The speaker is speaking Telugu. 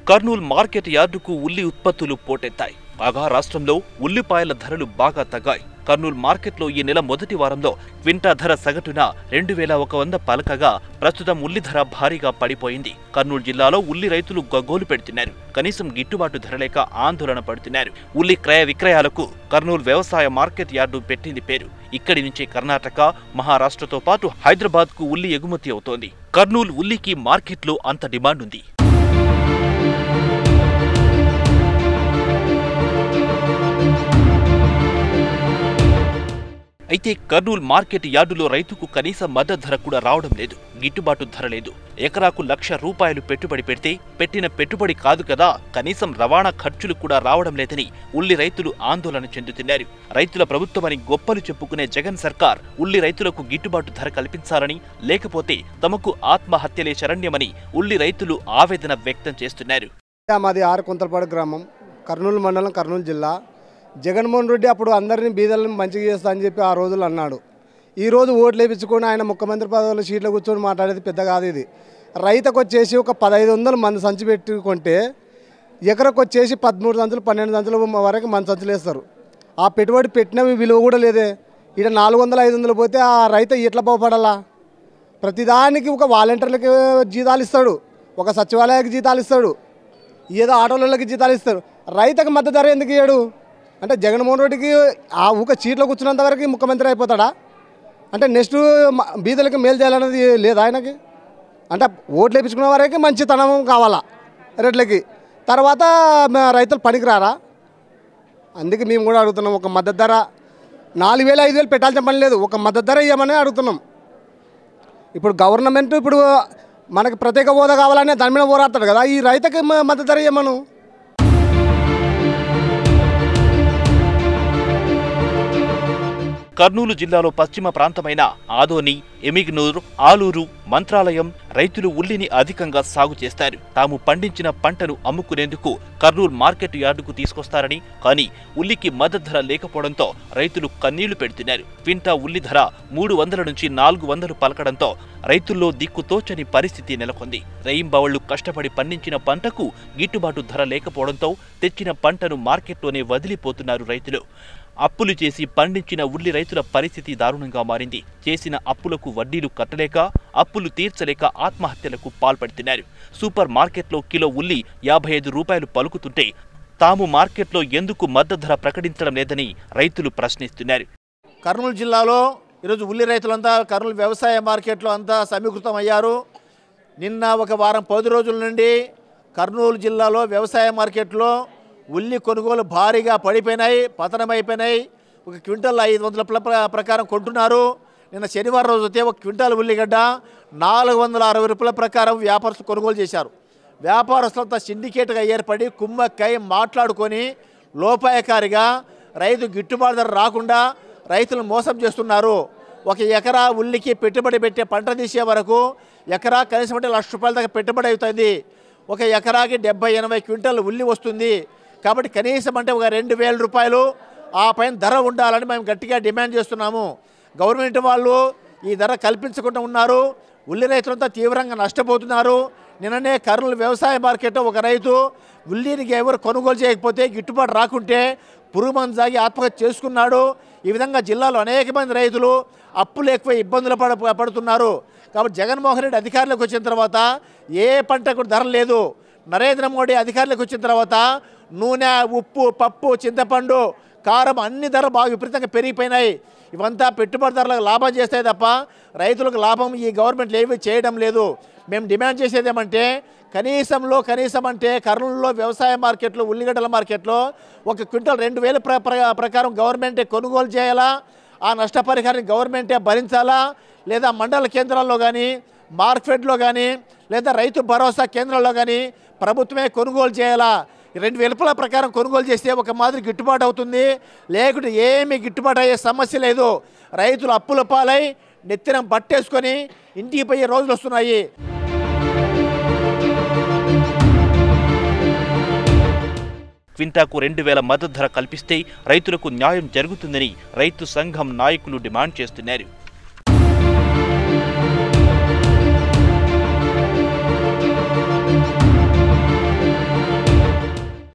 కర్నూలు మార్కెట్ యార్డుకు ఉల్లి ఉత్పత్తులు పోటెత్తాయి కాగా రాష్ట్రంలో ఉల్లిపాయల ధరలు బాగా తగ్గాయి కర్నూలు మార్కెట్లో ఈ నెల మొదటి వారంలో క్వింటా ధర సగటున రెండు వేల ఒక వంద పలకగా ప్రస్తుతం ఉల్లి ధర భారీగా పడిపోయింది కర్నూలు జిల్లాలో ఉల్లి రైతులు గగ్గోలు పెడుతున్నారు కనీసం గిట్టుబాటు ధర లేక ఆందోళన పడుతున్నారు ఉల్లి క్రయ విక్రయాలకు కర్నూలు వ్యవసాయ మార్కెట్ యార్డు పెట్టింది పేరు ఇక్కడి నుంచి కర్ణాటక మహారాష్ట్రతో పాటు హైదరాబాద్ కు ఉల్లి ఎగుమతి అవుతోంది కర్నూలు ఉల్లికి మార్కెట్లో అంత డిమాండ్ ఉంది అయితే కర్నూలు మార్కెట్ యార్డులో రైతుకు కనీస మద్దతు ధర కూడా రావడం లేదు గిట్టుబాటు ధర లేదు ఎకరాకు లక్ష రూపాయలు పెట్టుబడి పెడితే పెట్టిన పెట్టుబడి కాదు కదా కనీసం రవాణా ఖర్చులు కూడా రావడం లేదని ఉల్లి రైతులు ఆందోళన చెందుతున్నారు రైతుల ప్రభుత్వమని గొప్పలు చెప్పుకునే జగన్ సర్కార్ ఉల్లి రైతులకు గిట్టుబాటు ధర కల్పించాలని లేకపోతే తమకు ఆత్మహత్యలే శరణ్యమని ఉల్లి రైతులు ఆవేదన వ్యక్తం చేస్తున్నారు మాది ఆరు కుంతలపాడు గ్రామం కర్నూలు మండలం కర్నూలు జిల్లా జగన్మోహన్ రెడ్డి అప్పుడు అందరినీ బీదలను మంచిగా చేస్తా అని చెప్పి ఆ రోజులు అన్నాడు ఈ రోజు ఓట్లు వేయించుకొని ఆయన ముఖ్యమంత్రి పదవుల సీట్లో కూర్చొని మాట్లాడేది పెద్ద కాదు ఇది రైతుకు వచ్చేసి ఒక పదహైదు వందలు మంది సంచి పెట్టుకుంటే ఎకరకు వచ్చేసి పదమూడు సంచులు పన్నెండు సంచుల వరకు మంది సంచులు వేస్తారు ఆ పెట్టుబడి పెట్టినవి విలువ కూడా లేదే ఇక్కడ నాలుగు వందలు ఐదు వందలు పోతే ఆ రైతు ఎట్లా బాగుపడాలా ప్రతిదానికి ఒక వాలంటీర్లకి జీతాలు ఇస్తాడు ఒక సచివాలయానికి జీతాలు ఇస్తాడు ఏదో ఆటోలకి జీతాలు ఇస్తారు రైతుకు మద్దతు ధర ఎందుకు ఇయ్యాడు అంటే జగన్మోహన్ రెడ్డికి ఆ ఊక సీట్లో కూర్చున్నంత వరకు ముఖ్యమంత్రి అయిపోతాడా అంటే నెక్స్ట్ మ- బీదలకి మేలు చేయాలన్నది లేదా ఆయనకి అంటే ఓట్లు వేయించుకున్న వరకు మంచితనం కావాలా రెడ్లకి తర్వాత మ- రైతులు పనికిరారా అందుకే మేము కూడా అడుగుతున్నాం ఒక మద్దతు ధర నాలుగు వేలు ఐదు వేలు పెట్టాల్సిన పని లేదు ఒక మద్దతు ధర ఇవ్వమని అడుగుతున్నాం ఇప్పుడు గవర్నమెంట్ ఇప్పుడు మనకి ప్రత్యేక హోదా కావాలనే దాని మీద పోరాడతాడు కదా ఈ రైతుకి మ- మద్దతు ధర ఇవ్వమను కర్నూలు జిల్లాలో పశ్చిమ ప్రాంతమైన ఆదోని ఎమిగ్నూర్ ఆలూరు మంత్రాలయం రైతులు ఉల్లిని అధికంగా సాగు చేస్తారు తాము పండించిన పంటను అమ్ముకునేందుకు కర్నూలు మార్కెట్ యార్డుకు తీసుకొస్తారని కానీ ఉల్లికి మద్దతు ధర లేకపోవడంతో రైతులు కన్నీళ్లు పెడుతున్నారు క్వింటా ఉల్లి ధర మూడు వందల నుంచి నాలుగు వందలు పలకడంతో రైతుల్లో దిక్కుతోచని పరిస్థితి నెలకొంది రేయింబవళ్లు కష్టపడి పండించిన పంటకు గిట్టుబాటు ధర లేకపోవడంతో తెచ్చిన పంటను మార్కెట్లోనే వదిలిపోతున్నారు రైతులు అప్పులు చేసి పండించిన ఉల్లి రైతుల పరిస్థితి దారుణంగా మారింది చేసిన అప్పులకు వడ్డీలు కట్టలేక అప్పులు తీర్చలేక ఆత్మహత్యలకు పాల్పడుతున్నారు సూపర్ మార్కెట్లో కిలో ఉల్లి యాభై ఐదు రూపాయలు పలుకుతుంటే తాము మార్కెట్లో ఎందుకు మద్దతు ధర ప్రకటించడం లేదని రైతులు ప్రశ్నిస్తున్నారు కర్నూలు జిల్లాలో ఈరోజు ఉల్లి రైతులంతా కర్నూలు వ్యవసాయ మార్కెట్లో అంతా సమీకృతం అయ్యారు నిన్న ఒక వారం పది రోజుల నుండి కర్నూలు జిల్లాలో వ్యవసాయ మార్కెట్లో ఉల్లి కొనుగోలు భారీగా పడిపోయినాయి పతనమైపోయినాయి ఒక క్వింటల్ ఐదు వందల ప్ర- ప్రకారం కొంటున్నారు నిన్న శనివారం రోజు అయితే ఒక క్వింటాల్ ఉల్లిగడ్డ నాలుగు వందల అరవై రూపాయల ప్రకారం వ్యాపారస్తులు కొనుగోలు చేశారు వ్యాపారస్తులంతా సిండికేట్గా ఏర్పడి కుమ్మక్కై మాట్లాడుకొని లోపాయకారిగా రైతు గిట్టుబాటు ధర రాకుండా రైతులను మోసం చేస్తున్నారు ఒక ఎకరా ఉల్లికి పెట్టుబడి పెట్టే పంట తీసే వరకు ఎకరా కనీసం అంటే లక్ష రూపాయల దాకా పెట్టుబడి అవుతుంది ఒక ఎకరాకి డెబ్బై ఎనభై క్వింటాల్ ఉల్లి వస్తుంది కాబట్టి కనీసం అంటే ఒక రెండు వేల రూపాయలు ఆ పైన ధర ఉండాలని మేము గట్టిగా డిమాండ్ చేస్తున్నాము గవర్నమెంట్ వాళ్ళు ఈ ధర కల్పించకుండా ఉన్నారు ఉల్లి రైతులంతా తీవ్రంగా నష్టపోతున్నారు నిన్ననే కర్నూలు వ్యవసాయ మార్కెట్లో ఒక రైతు ఉల్లినికి ఎవరు కొనుగోలు చేయకపోతే గిట్టుబాటు రాకుంటే పురుగు మందు తాగి ఆత్మహత్య చేసుకున్నాడు ఈ విధంగా జిల్లాలో అనేక మంది రైతులు అప్పులు ఎక్కువ ఇబ్బందులు పడ పడుతున్నారు కాబట్టి జగన్మోహన్ రెడ్డి అధికారంలోకి వచ్చిన తర్వాత ఏ పంటకు ధర లేదు నరేంద్ర మోడీ అధికారంలోకి వచ్చిన తర్వాత నూనె ఉప్పు పప్పు చింతపండు కారం అన్ని ధరలు బాగా విపరీతంగా పెరిగిపోయినాయి ఇవంతా పెట్టుబడిదారులకు లాభం చేస్తాయి తప్ప రైతులకు లాభం ఈ గవర్నమెంట్ ఏమీ చేయడం లేదు మేము డిమాండ్ చేసేది ఏమంటే కనీసంలో కనీసం అంటే కర్నూలులో వ్యవసాయ మార్కెట్లో ఉల్లిగడ్డల మార్కెట్లో ఒక క్వింటల్ రెండు వేల ప్ర ప్ర- ప్రకారం గవర్నమెంటే కొనుగోలు చేయాలా ఆ నష్టపరిహారాన్ని గవర్నమెంటే భరించాలా లేదా మండల కేంద్రాల్లో కానీ మార్కెట్లో కానీ లేదా రైతు భరోసా కేంద్రాల్లో కానీ ప్రభుత్వమే కొనుగోలు చేయాలా ఈ రెండు వెలుపల ప్రకారం కొనుగోలు చేస్తే ఒక మాదిరి గిట్టుబాటు అవుతుంది లేకుంటే ఏమీ గిట్టుబాటు అయ్యే సమస్య లేదు రైతులు అప్పుల పాలై నెత్తిన బట్టేసుకొని ఇంటికి పోయే రోజులు వస్తున్నాయి క్వింటాకు రెండు వేల మద్దతు ధర కల్పిస్తే రైతులకు న్యాయం జరుగుతుందని రైతు సంఘం నాయకులు డిమాండ్ చేస్తున్నారు